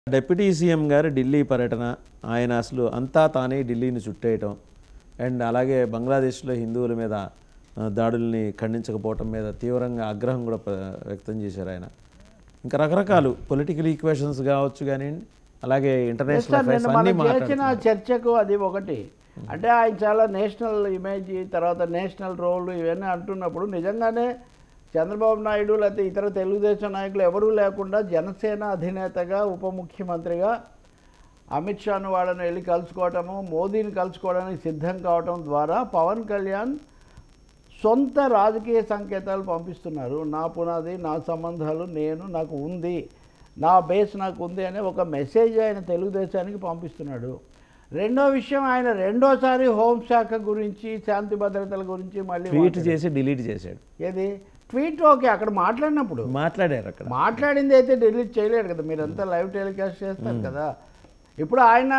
Deputy CM గారు ఢిల్లీ పర్యటన ఆయన అసలు అంతా తానే ఢిల్లీని చుట్టేయటం అండ్ అలాగే బంగ్లాదేశ్లో హిందువుల మీద ఆ, దాడుల్ని ఖండించకపోవటం మీద తీవ్రంగా ఆగ్రహం కూడా ప్ర- వ్యక్తం చేశారు ఆయన ఇంకా రకరకాలు పొలిటికల్ ఈక్వేషన్స్ కావచ్చు కానివ్వండి అలాగే ఇంటర్నేషనల్ సార్ అఫైర్స్ నేను అన్నీ మనం చేసిన మాట్లాడుతున్నారు చర్చకు అది ఒకటి అంటే ఆయన చాలా నేషనల్ ఇమేజ్ తర్వాత నేషనల్ రోల్ ఇవన్నీ అంటున్నప్పుడు నిజంగానే చంద్రబాబు నాయుడు లేకపోతే ఇతర తెలుగుదేశం నాయకులు ఎవరూ లేకుండా జనసేన అధినేతగా ఉప ముఖ్యమంత్రిగా అమిత్ షాను వాళ్ళని వెళ్ళి కలుసుకోవటము మోదీని కలుసుకోవడానికి సిద్ధం కావటం ద్వారా పవన్ కళ్యాణ్ సొంత రాజకీయ సంకేతాలు పంపిస్తున్నారు నా పునాది నా సంబంధాలు నేను నాకు ఉంది నా బేస్ నాకు ఉంది అనే ఒక మెసేజ్ ఆయన తెలుగుదేశానికి పంపిస్తున్నాడు రెండో విషయం ఆయన రెండోసారి హోంశాఖ గురించి శాంతి భద్రతల గురించి మళ్ళీ ట్వీట్ మాట్లాడారు. చేసి డిలీట్ చేశాడు ఏది ట్వీట్ ఓకే అక్కడ మాట్లాడినప్పుడు మాట్లాడారు అక్కడ మాట్లాడింది అయితే డిలీట్ చేయలేరు కదా మీరంతా లైవ్ టెలికాస్ట్ చేస్తారు కదా ఇప్పుడు ఆయన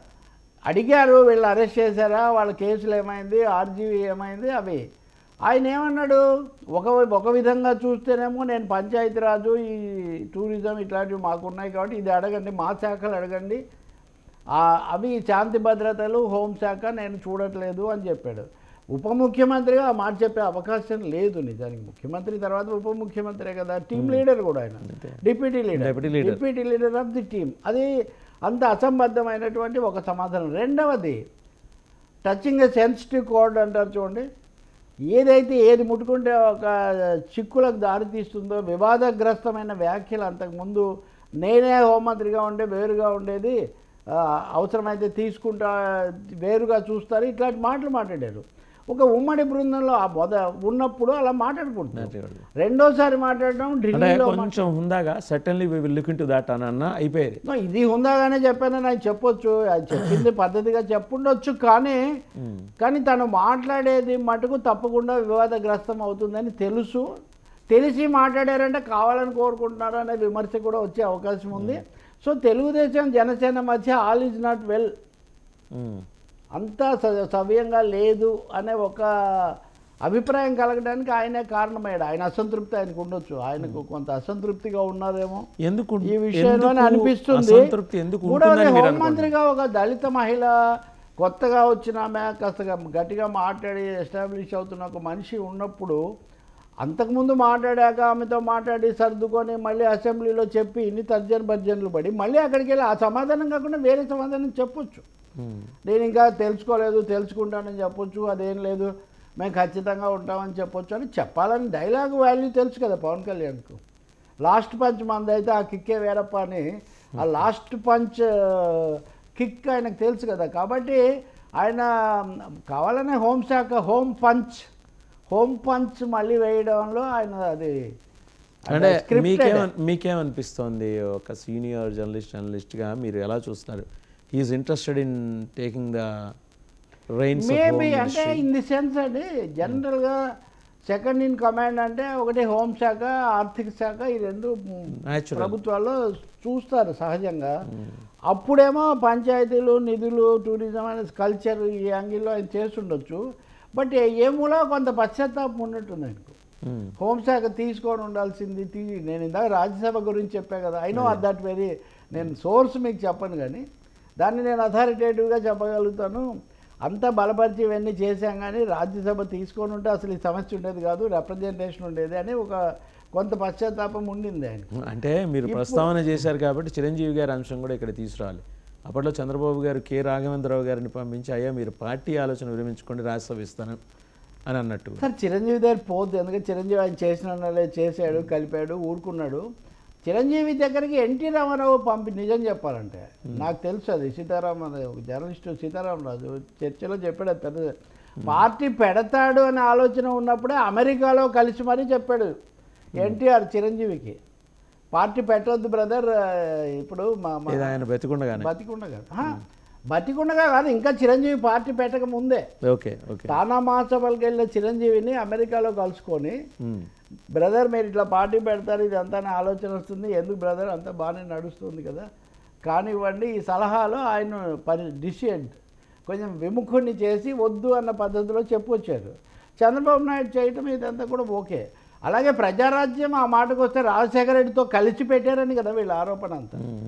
అడిగారు వీళ్ళు అరెస్ట్ చేశారా వాళ్ళ కేసులు ఏమైంది ఆర్జీవీ ఏమైంది అవి ఆయన ఏమన్నాడు ఒక ఒక విధంగా చూస్తేనేమో నేను పంచాయతీరాజు ఈ టూరిజం ఇట్లాంటివి మాకు ఉన్నాయి కాబట్టి ఇది అడగండి మా శాఖలు అడగండి ఆ, అవి శాంతి భద్రతలు హోంశాఖ నేను చూడట్లేదు అని చెప్పాడు ఉప ముఖ్యమంత్రిగా ఆ మాట చెప్పే అవకాశం లేదు నిజానికి ముఖ్యమంత్రి తర్వాత ఉప ముఖ్యమంత్రే కదా టీం లీడర్ కూడా ఆయన deputy leader Deputy leader. Deputy leader of the team అది అంత అసంబద్ధమైనటువంటి ఒక సమాధానం రెండవది టచింగ్ ఏ సెన్సిటివ్ కోడ్ అంటారు చూడండి ఏదైతే ఏది ముట్టుకుంటే ఒక చిక్కులకు దారితీస్తుందో వివాదగ్రస్తమైన వ్యాఖ్యలు అంతకుముందు నేనే హోంమంత్రిగా ఉండే వేరుగా ఉండేది ఆ, అవసరమైతే తీసుకుంటా వేరుగా చూస్తారు ఇట్లాంటి మాటలు మాట్లాడారు ఒక ఉమ్మడి బృందంలో ఆ మొద ఉన్నప్పుడు అలా మాట్లాడుకుంటున్నారు మాట్లాడారు. రెండోసారి మాట్లాడడం అంటే ఢిల్లీలో మా- కొంచెం హుందాగా suddenly we will look into that అని అన్న అయిపోయేది నో, ఇది హుందాగానే చెప్పానని ఆయన చెప్పొచ్చు అది చెప్పింది పద్ధతిగా చెప్పుండొచ్చు కానీ కానీ తను మాట్లాడేది మటుకు తప్పకుండా వివాదగ్రస్తం అవుతుందని తెలుసు తెలిసి మాట్లాడారంటే కావాలని కోరుకుంటున్నారు అనే విమర్శ కూడా వచ్చే అవకాశం ఉంది సో తెలుగుదేశం జనసేన మధ్య all is not well um. అంతా స- సవ్యంగా లేదు అనే ఒక అభిప్రాయం కలగడానికి ఆయనే కారణమయ్యాడు ఆయన అసంతృప్తి ఆయనకు ఉండొచ్చు ఆయనకు కొంత అసంతృప్తిగా ఉన్నారేమో ఎందుకు ఈ విషయంలోనే ఎందుకు అనిపిస్తుంది అసంతృప్తి ఎందుకు మూడవది ఉంటుందని మీరు అనుకుంటున్నారు? హోంమంత్రిగా ఒక దళిత మహిళ కొత్తగా వచ్చిన ఆమె కాస్త గట్టిగా మాట్లాడి ఎస్టాబ్లిష్ అవుతున్న ఒక మనిషి ఉన్నప్పుడు అంతకుముందు మాట్లాడాక ఆమెతో మాట్లాడి సర్దుకొని మళ్ళీ అసెంబ్లీలో చెప్పి ఇన్ని తర్జన భర్జనలు పడి మళ్ళీ అక్కడికి వెళ్ళి ఆ సమాధానం కాకుండా వేరే సమాధానం చెప్పొచ్చు ఉమ్. నేను ఇంకా తెలుసుకోలేదు తెలుసుకుంటానని చెప్పొచ్చు అదేం లేదు మేము ఖచ్చితంగా ఉంటామని చెప్పొచ్చు అని చెప్పాలని డైలాగ్ వాల్యూ తెలుసు కదా పవన్ కళ్యాణ్కు లాస్ట్ పంచ్ మంది అయితే ఆ కిక్కే వేరప్ప అని ఆ లాస్ట్ పంచ్ కిక్ ఆయనకు తెలుసు కదా కాబట్టి ఆయన కావాలనే హోంశాఖ హోం పంచ్ హోం పంచ్ మళ్ళీ వేయడంలో ఆయన అది అంటే scripted. మీకేమ మీకేమనిపిస్తోంది ఒక సీనియర్ జర్నలిస్ట్ జర్నలిస్ట్గా మీరు ఎలా చూస్తారు he's interested in taking the reins maybe అంటే ఇన్ ది సెన్స్ అండి జనరల్గా సెకండ్ ఇన్ కమాండ్ అంటే ఒకటి హోంశాఖ ఆర్థిక శాఖ ఈ రెండు Natural. ప్రభుత్వాల్లో చూస్తారు సహజంగా అప్పుడేమో పంచాయతీలు నిధులు టూరిజం అనే కల్చర్ ఈ యాంగిల్లో ఆయన చేస్తుండొచ్చు బట్ ఏ మూలో కొంత పశ్చాత్తాపం ఉన్నట్టుంది ఆయనకు హోంశాఖ తీసుకొని ఉండాల్సింది తీ నేను ఇందాక రాజ్యసభ గురించి చెప్పా కదా ఐ నో దట్ వెరీ నేను సోర్స్ మీకు చెప్పను కానీ దాన్ని నేను అథారిటేటివ్గా చెప్పగలుగుతాను అంతా బలపరిచి ఇవన్నీ చేశాం కానీ రాజ్యసభ తీసుకొని ఉంటే అసలు ఈ సమస్య ఉండేది కాదు రిప్రజెంటేషన్ ఉండేది అని ఒక కొంత పశ్చాత్తాపం ఉండింది ఆయన అంటే మీరు ప్రస్తావన చేశారు కాబట్టి చిరంజీవి గారి అంశం కూడా ఇక్కడ తీసుకురావాలి అప్పట్లో చంద్రబాబు గారు కె రాఘవేంద్రరావు గారిని పంపించి అయ్యా మీరు పార్టీ ఆలోచన విరమించుకోండి రాజ్యసభ ఇస్తాను అని అన్నట్టు సార్ చిరంజీవి దగ్గర పోద్దు ఎందుకంటే చిరంజీవి ఆయన చేసిన చేశాడు కలిపాడు ఊరుకున్నాడు చిరంజీవి దగ్గరికి ఎన్టీ రామారావు పంపి నిజం చెప్పాలంటే నాకు తెలుసు అది సీతారామరాజు ఒక జర్నలిస్ట్ సీతారామరాజు చర్చలో చెప్పాడు అది పెద్ద పార్టీ పెడతాడు అనే ఆలోచన ఉన్నప్పుడే అమెరికాలో కలిసి మరీ చెప్పాడు ఎన్టీఆర్ చిరంజీవికి పార్టీ పెట్టొద్దు బ్రదర్ ఇప్పుడు మా మా- ఇది ఆయన బతికుండగానే బతికుండగా ఆ, బతికుండగా కాదు ఇంకా చిరంజీవి పార్టీ పెట్టక ముందే ఓకే ఓకే తానా మహాసభలకు వెళ్ళిన చిరంజీవిని అమెరికాలో కలుసుకొని ఉమ్. బ్రదర్ మీరు ఇట్లా పార్టీ పెడతారు ఇది అంతా నా ఆలోచన వస్తుంది ఎందుకు బ్రదర్ అంతా బాగానే నడుస్తుంది కదా కానివ్వండి ఈ సలహాలో ఆయన పరి డిసిషన్ కొంచెం విముఖుణ్ణి చేసి వద్దు అన్న పద్ధతిలో చెప్పొచ్చారు చంద్రబాబు నాయుడు చేయటం ఇదంతా కూడా ఓకే అలాగే ప్రజారాజ్యం ఆ మాటకు వస్తే రాజశేఖర రెడ్డితో కలిసి పెట్టారని కదా వీళ్ళ ఆరోపణ అంతా ఉమ్.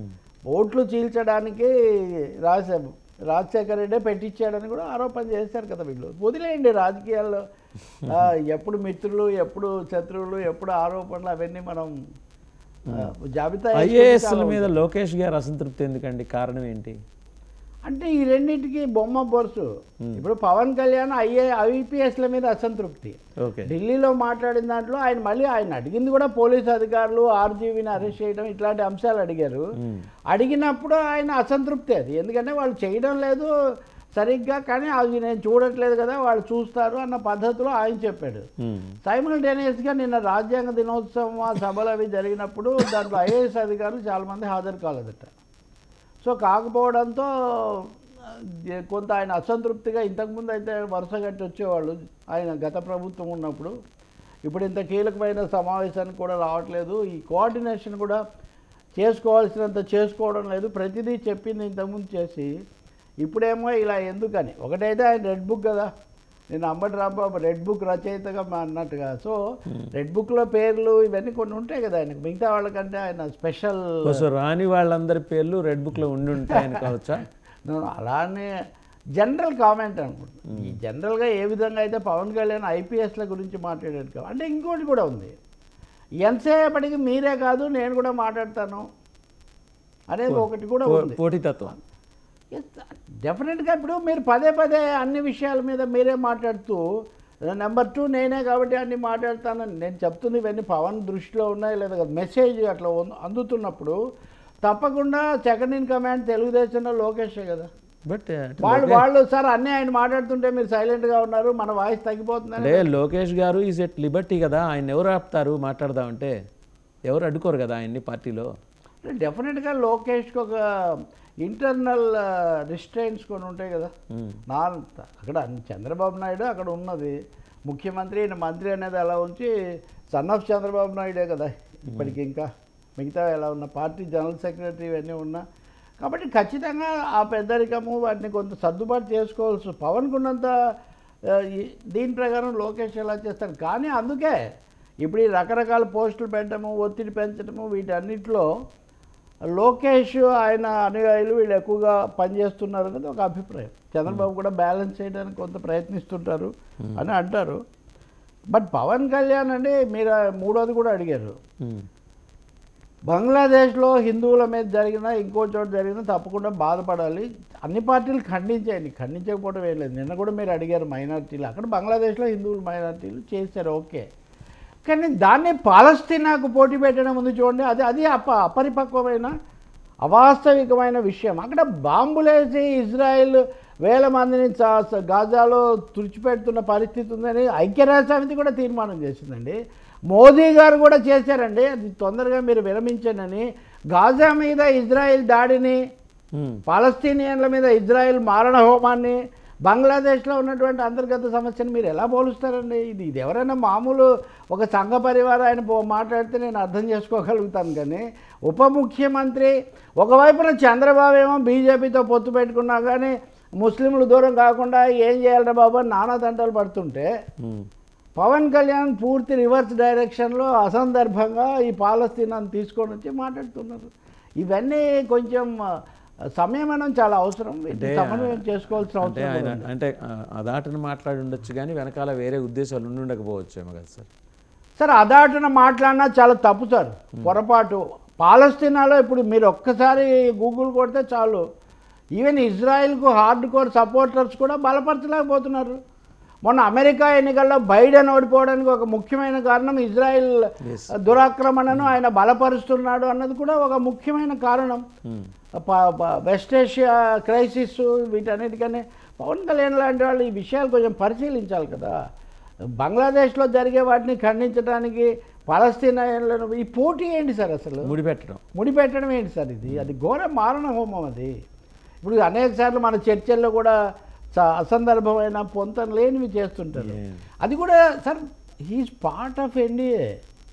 ఓట్లు చీల్చడానికి రాజశేఖర రాజశేఖర రెడ్డే పెట్టించాడని కూడా ఆరోపణ చేశారు కదా వీళ్ళు వదిలేయండి రాజకీయాల్లో ఆ, ఎప్పుడు మిత్రులు ఎప్పుడు శత్రువులు ఎప్పుడు ఆరోపణలు అవన్నీ మనం ఆ, జాబితా వేసుకుంటే ఐఏఎస్ల చాలా మీద లోకేష్ గారు అసంతృప్తి ఎందుకండి కారణం ఏంటి అంటే ఈ రెండింటికి బొమ్మ బొరుసు ఇప్పుడు పవన్ కళ్యాణ్ ఐఏ ఐపీఎస్ల మీద అసంతృప్తి ఓకే ఢిల్లీలో మాట్లాడిన దాంట్లో ఆయన మళ్ళీ ఆయన అడిగింది కూడా పోలీస్ అధికారులు ఆర్జీవీని అరెస్ట్ చేయడం ఇట్లాంటి అంశాలు అడిగారు మ్మ్. అడిగినప్పుడు ఆయన అసంతృప్తి అది ఎందుకంటే వాళ్ళు చేయడం లేదు సరిగ్గా కానీ అది నేను చూడట్లేదు కదా వాళ్ళు చూస్తారు అన్న పద్ధతిలో ఆయన చెప్పాడు మ్మ్. సైమల్టేనియస్గా నిన్న రాజ్యాంగ దినోత్సవం ఆ సభలు అవి జరిగినప్పుడు దాంట్లో ఐఏఎస్ అధికారులు చాలామంది హాజరు కాలేదట సో కాకపోవడంతో ఆ, కొంత ఆయన అసంతృప్తిగా ఇంతకుముందు అయితే వరుస కట్టి వచ్చేవాళ్ళు ఆయన గత ప్రభుత్వం ఉన్నప్పుడు ఇప్పుడు ఇంత కీలకమైన సమావేశానికి కూడా రావట్లేదు ఈ కోఆర్డినేషన్ కూడా చేసుకోవాల్సినంత చేసుకోవడం లేదు ప్రతిదీ చెప్పింది ఇంతకుముందు చేసి ఇప్పుడేమో ఇలా ఎందుకని ఒకటైతే ఆయన రెడ్ బుక్ కదా నేను అంబటి రాంబాబు రెడ్ బుక్ రచయితగా మా అన్నట్టుగా సో రెడ్ బుక్లో పేర్లు ఇవన్నీ కొన్ని ఉంటాయి కదా ఆయనకు మిగతా వాళ్ళకంటే ఆయన స్పెషల్ సో రాని వాళ్ళందరి పేర్లు రెడ్ బుక్ లో ఉండి ఉంటాయని కావచ్చా నేను అలానే జనరల్ కామెంట్ అనుకుంటున్నాను ఈ జనరల్గా ఏ విధంగా అయితే పవన్ కళ్యాణ్ ఐపీఎస్ల గురించి మాట్లాడాడు కాబట్టి అంటే ఇంకోటి కూడా ఉంది ఎంతసేపటికి మీరే కాదు నేను కూడా మాట్లాడతాను అనేది ఒకటి కూడా పో- ఉంది పోటీతత్వం డెఫినెట్గా ఇప్పుడు మీరు పదే పదే అన్ని విషయాల మీద మీరే మాట్లాడుతూ నెంబర్ టూ నేనే కాబట్టి అన్ని మాట్లాడతానని నేను చెప్తుంది ఇవన్నీ పవన్ దృష్టిలో ఉన్నాయి లేదా కదా మెసేజ్ అట్లా ఉన్- అందుతున్నప్పుడు తప్పకుండా సెకండ్ ఇన్ కమాండ్ తెలుగుదేశంలో లోకేషే కదా బట్ వాళ్ళు వాళ్ళు సార్ అన్నీ ఆయన మాట్లాడుతుంటే మీరు సైలెంట్గా ఉన్నారు మన వాయిస్ తగ్గిపోతుందని అంటే లోకేష్ గారు ఈజ్ ఎట్ లిబర్టీ కదా ఆయన ఎవరు ఆపుతారు మాట్లాడదామంటే ఎవరు అడ్డుకోరు కదా ఆయన్ని పార్టీలో డెఫినెట్గా లోకేష్కి ఒక ఇంటర్నల్ రిస్ట్రైన్స్ కొన్ని ఉంటాయి కదా మ్మ్. నా అక్కడ చంద్రబాబు నాయుడు అక్కడ ఉన్నది ముఖ్యమంత్రి ఈయన మంత్రి అనేది అలా ఉంచి సన్ ఆఫ్ చంద్రబాబు నాయుడే కదా ఇప్పటికి ఇంకా మిగతా ఎలా ఉన్న పార్టీ జనరల్ సెక్రటరీ ఇవన్నీ ఉన్నా కాబట్టి ఖచ్చితంగా ఆ పెద్దరికము వాటిని కొంత సర్దుబాటు చేసుకోవాల్సి పవన్కు ఉన్నంత ఆ, ఈ- దీని ప్రకారం లోకేష్ ఎలా చేస్తాడు కానీ అందుకే ఇప్పుడు ఈ రకరకాల పోస్టులు పెట్టడము ఒత్తిడి పెంచడము వీటన్నిటిలో లోకేష్ ఆయన అనుయాయులు వీళ్ళు ఎక్కువగా పనిచేస్తున్నారు అనేది ఒక అభిప్రాయం చంద్రబాబు కూడా బ్యాలెన్స్ చేయడానికి కొంత ప్రయత్నిస్తుంటారు అని అంటారు బట్ పవన్ కళ్యాణ్ అండి మీరు ఆ మూడోది కూడా అడిగారు మ్మ్. బంగ్లాదేశ్లో హిందువుల మీద జరిగిన ఇంకో చోట జరిగిన తప్పకుండా బాధపడాలి అన్ని పార్టీలు ఖండించాయండి ఖండించకపోవడం ఏం లేదు నిన్న కూడా మీరు అడిగారు మైనారిటీలు అక్కడ బంగ్లాదేశ్లో హిందువులు మైనారిటీలు చేశారు ఓకే కానీ దాన్ని పాలస్తీనాకు పోటీ పెట్టడం ఉంది చూడండి అది అది అప అపరిపక్వమైన అవాస్తవికమైన విషయం అక్కడ బాంబులేసి ఇజ్రాయెల్ వేల మందిని చా- స- గాజాలో తుడిచిపెడుతున్న పరిస్థితి ఉందని ఐక్యరాజ్య సమితి కూడా తీర్మానం చేసిందండి మోదీ గారు కూడా చేశారండి అది తొందరగా మీరు విరమించండి గాజా మీద ఇజ్రాయెల్ దాడిని మ్మ్. పాలస్తీనియన్ల మీద ఇజ్రాయెల్ మారణ హోమాన్ని బంగ్లాదేశ్లో ఉన్నటువంటి అంతర్గత సమస్యను మీరు ఎలా పోలుస్తారండి ఇది ఇది ఎవరైనా మామూలు ఒక సంఘ పరివారం ఆయన పో- మాట్లాడితే నేను అర్థం చేసుకోగలుగుతాను కానీ ఉప ముఖ్యమంత్రి ఒకవైపున చంద్రబాబు ఏమో బీజేపీతో పొత్తు పెట్టుకున్నా కానీ ముస్లింలు దూరం కాకుండా ఏం చేయాలరా బాబు అని నానా తంటాలు పడుతుంటే మ్మ్. పవన్ కళ్యాణ్ పూర్తి రివర్స్ డైరెక్షన్లో అసందర్భంగా ఈ పాలస్తీనాన్ని తీసుకొని వచ్చి మాట్లాడుతున్నారు ఇవన్నీ కొంచెం ఆ, సంయమనం చాలా అవసరం వీటిని అంటే, సమన్వయం చేసుకోవాల్సిన అంటే అవసరం ఆయన కూడా ఉంది. అంటే ఆ, అదాటను మాట్లాడి ఉండొచ్చు కానీ వెనకాల వేరే ఉద్దేశాలు ఉండి ఉండకపోవచ్చు ఏమో కదా సార్ సార్ అదాటున మాట్లాడినా చాలా తప్పు సార్ పొరపాటు పాలస్తీనాలో ఇప్పుడు మీరు ఒక్కసారి గూగుల్ కొడితే చాలు ఈవెన్ ఇజ్రాయెల్కు హార్డ్ కోర్ సపోర్టర్స్ కూడా బలపరచలేకపోతున్నారు మొన్న అమెరికా ఎన్నికల్లో బైడెన్ ఓడిపోవడానికి ఒక ముఖ్యమైన కారణం ఇజ్రాయెల్ Yes. దురాక్రమణను ఆయన బలపరుస్తున్నాడు అన్నది కూడా ఒక ముఖ్యమైన కారణం మ్మ్. ప- ప- వెస్ట్ ఏషియా క్రైసిస్ వీటన్నిటికనే పవన్ కళ్యాణ్ లాంటి వాళ్ళు ఈ విషయాలు కొంచెం పరిశీలించాలి కదా బంగ్లాదేశ్లో జరిగే వాటిని ఖండించడానికి పాలస్తీనాలను ఈ పోటీ ఏంటి సార్ అసలు ముడిపెట్టడం ముడిపెట్టడం ఏంటి సార్ ఇది అది ఘోర మారణ హోమం అది ఇప్పుడు అనేక సార్లు మన చర్చల్లో కూడా చ- అసందర్భమైన పొంతం లేనివి చేస్తుంటారు Yeah. అది కూడా sir he's part of NDA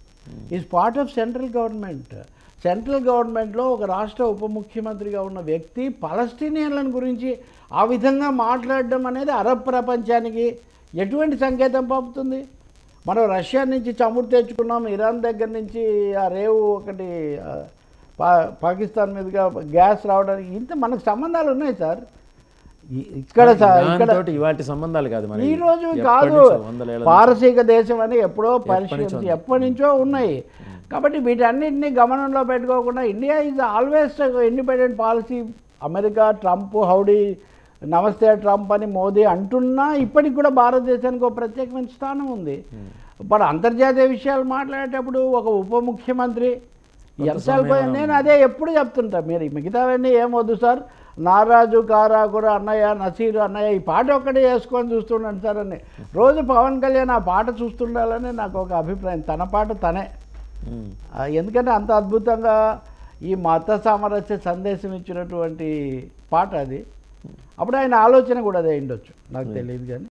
is part of central government central గవర్నమెంట్లో ఒక రాష్ట్ర ఉప ముఖ్యమంత్రిగా ఉన్న వ్యక్తి పలస్టీనియన్ల గురించి ఆ విధంగా మాట్లాడడం అనేది అరబ్ ప్రపంచానికి ఎటువంటి సంకేతం పంపుతుంది మనం రష్యా నుంచి చమురు తెచ్చుకున్నాం ఇరాన్ దగ్గర నుంచి ఆ రేవు ఒకటి ఆ, పా పాకిస్తాన్ మీదుగా గ్యాస్ రావడానికి ఇంత మనకు సంబంధాలు ఉన్నాయి సార్ ఈ- ఇక్కడ సా- ఇక్కడ దాంతోటి ఇవాటి సంబంధాలు కాదు మరి ఈ రోజు ఎప్పటి కాదు నుంచో, వందల ఏళ్ళ పారసీక దేశం అని ఎప్పుడో పరిశీలించి నుంచో ఎప్పటి నుంచో ఉన్నాయి కాబట్టి వీటన్నిటిని గమనంలో పెట్టుకోకుండా India is always independent policy America Trump howdy Namaste Trump అని మోదీ అంటున్నా ఇప్పటికి కూడా భారతదేశానికి ఒక ప్రత్యేకమైన స్థానం ఉంది ఇప్పుడు అంతర్జాతీయ విషయాలు మాట్లాడేటప్పుడు ఒక ఉప ముఖ్యమంత్రి ఎంత వెళ్ళిపోయింది నేను అదే ఎప్పుడు చెప్తుంటా మీరు మిగతావన్నీ ఏం వద్దు సార్ నారాజు కారాకుర అన్నయ్య నసీరు అన్నయ్య ఈ పాట ఒక్కటే వేసుకొని చూస్తుండండి సార్ అని రోజు పవన్ కళ్యాణ్ ఆ పాట చూస్తుండాలని నాకు ఒక అభిప్రాయం తన పాట తనే ఉమ్. ఆ, ఎందుకంటే అంత అద్భుతంగా ఈ మత సామరస్య సందేశం ఇచ్చినటువంటి పాట అది అప్పుడు ఆయన ఆలోచన కూడా అదే ఉండొచ్చు నాకు తెలియదు కానీ